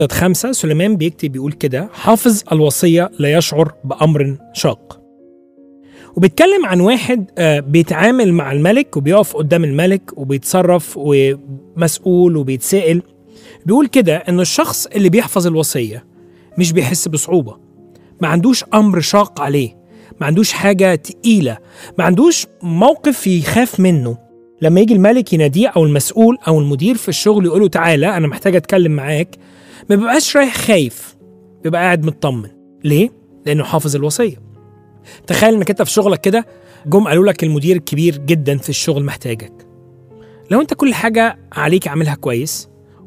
عدد خمسة سليمان بيكتب بيقول كده حافظ الوصية لا يشعر بأمر شاق وبيتكلم عن واحد آه، بيتعامل مع الملك وبيقف قدام الملك وبيتصرف ومسؤول وبيتسأل بيقول كده انه الشخص اللي بيحفظ الوصية مش بيحس بصعوبة ما عندوش أمر شاق عليه ما عندوش حاجة تقيلة ما عندوش موقف يخاف منه لما يجي الملك يناديه أو المسؤول أو المدير في الشغل يقوله تعالى أنا محتاج أتكلم معاك ما بيبقاش رايح خايف بيبقى قاعد مطمن ليه؟ لأنه حافظ الوصية تخيل انك انت في شغلك كده جم قالوا لك المدير الكبير جدا في الشغل محتاجك لو انت كل حاجة عليك عاملها كويس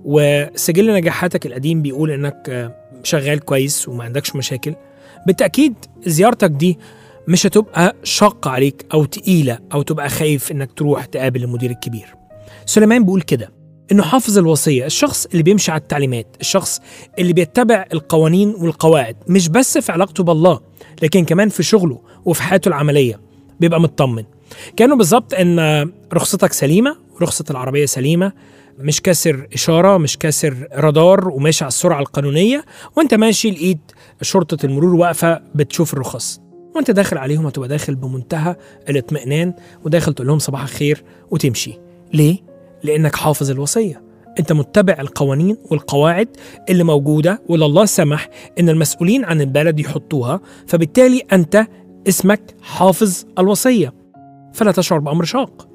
وسجل نجاحاتك القديم بيقول انك آه، شغال كويس وما عندكش مشاكل بالتأكيد زيارتك دي مش هتبقى شاقة عليك أو تقيلة أو تبقى خايف إنك تروح تقابل المدير الكبير سليمان بيقول كده إنه حافظ الوصية الشخص اللي بيمشي على التعليمات الشخص اللي بيتبع القوانين والقواعد مش بس في علاقته بالله لكن كمان في شغله وفي حياته العملية بيبقى مطمن كانه بالظبط ان رخصتك سليمه رخصه العربيه سليمه مش كاسر اشاره مش كاسر رادار وماشي على السرعه القانونيه وانت ماشي لقيت شرطه المرور واقفه بتشوف الرخص وانت داخل عليهم هتبقى داخل بمنتهى الاطمئنان وداخل تقول لهم صباح الخير وتمشي ليه لانك حافظ الوصيه انت متبع القوانين والقواعد اللي موجوده واللي الله سمح ان المسؤولين عن البلد يحطوها فبالتالي انت اسمك حافظ الوصيه فلا تشعر بامر شاق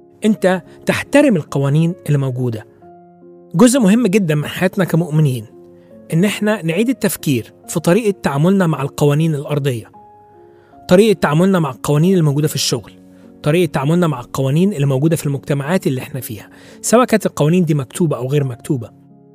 انت تحترم القوانين اللي موجوده جزء مهم جدا من حياتنا كمؤمنين ان احنا نعيد التفكير في طريقه تعاملنا مع القوانين الارضيه طريقه تعاملنا مع القوانين اللي موجوده في الشغل طريقه تعاملنا مع القوانين اللي موجوده في المجتمعات اللي احنا فيها سواء كانت القوانين دي مكتوبه او غير مكتوبه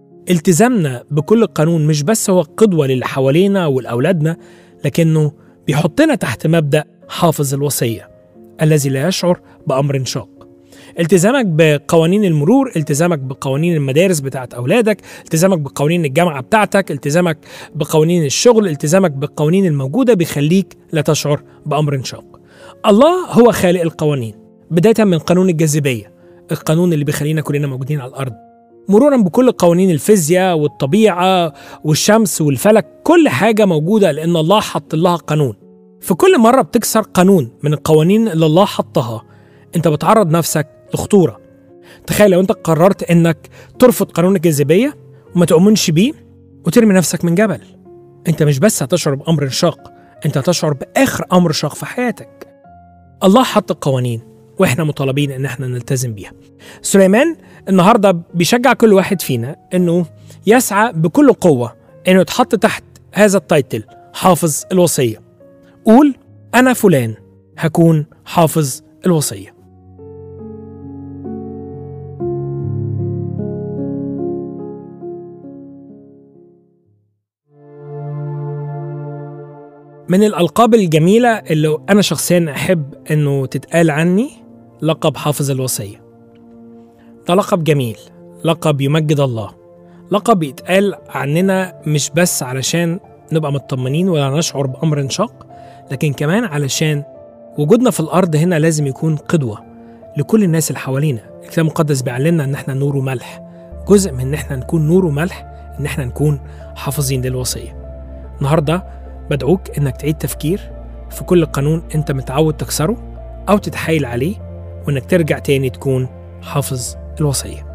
التزامنا بكل قانون مش بس هو قدوه للي حوالينا ولاولادنا لكنه بيحطنا تحت مبدا حافظ الوصيه الذي لا يشعر بامر شاق التزامك بقوانين المرور التزامك بقوانين المدارس بتاعت اولادك التزامك بقوانين الجامعه بتاعتك التزامك بقوانين الشغل التزامك بالقوانين الموجوده بيخليك لا تشعر بامر شاق الله هو خالق القوانين بدايه من قانون الجاذبيه القانون اللي بيخلينا كلنا موجودين على الارض مرورا بكل قوانين الفيزياء والطبيعه والشمس والفلك كل حاجه موجوده لان الله حط لها قانون في كل مره بتكسر قانون من القوانين اللي الله حطها انت بتعرض نفسك لخطوره تخيل لو انت قررت انك ترفض قانون الجاذبيه وما تؤمنش بيه وترمي نفسك من جبل انت مش بس هتشعر بامر شاق انت هتشعر باخر امر شاق في حياتك الله حط القوانين واحنا مطالبين ان احنا نلتزم بيها سليمان النهارده بيشجع كل واحد فينا انه يسعى بكل قوه انه يتحط تحت هذا التايتل حافظ الوصيه قول انا فلان هكون حافظ الوصيه من الألقاب الجميلة اللي أنا شخصيا أحب إنه تتقال عني لقب حافظ الوصية ده لقب جميل لقب يمجد الله لقب يتقال عننا مش بس علشان نبقى مطمنين ولا نشعر بأمر شاق لكن كمان علشان وجودنا في الأرض هنا لازم يكون قدوة لكل الناس اللي حوالينا الكتاب المقدس بيعلمنا إن احنا نور وملح جزء من إن احنا نكون نور وملح إن احنا نكون حافظين للوصية النهارده بدعوك انك تعيد تفكير في كل قانون انت متعود تكسره او تتحايل عليه وانك ترجع تاني تكون حافظ الوصيه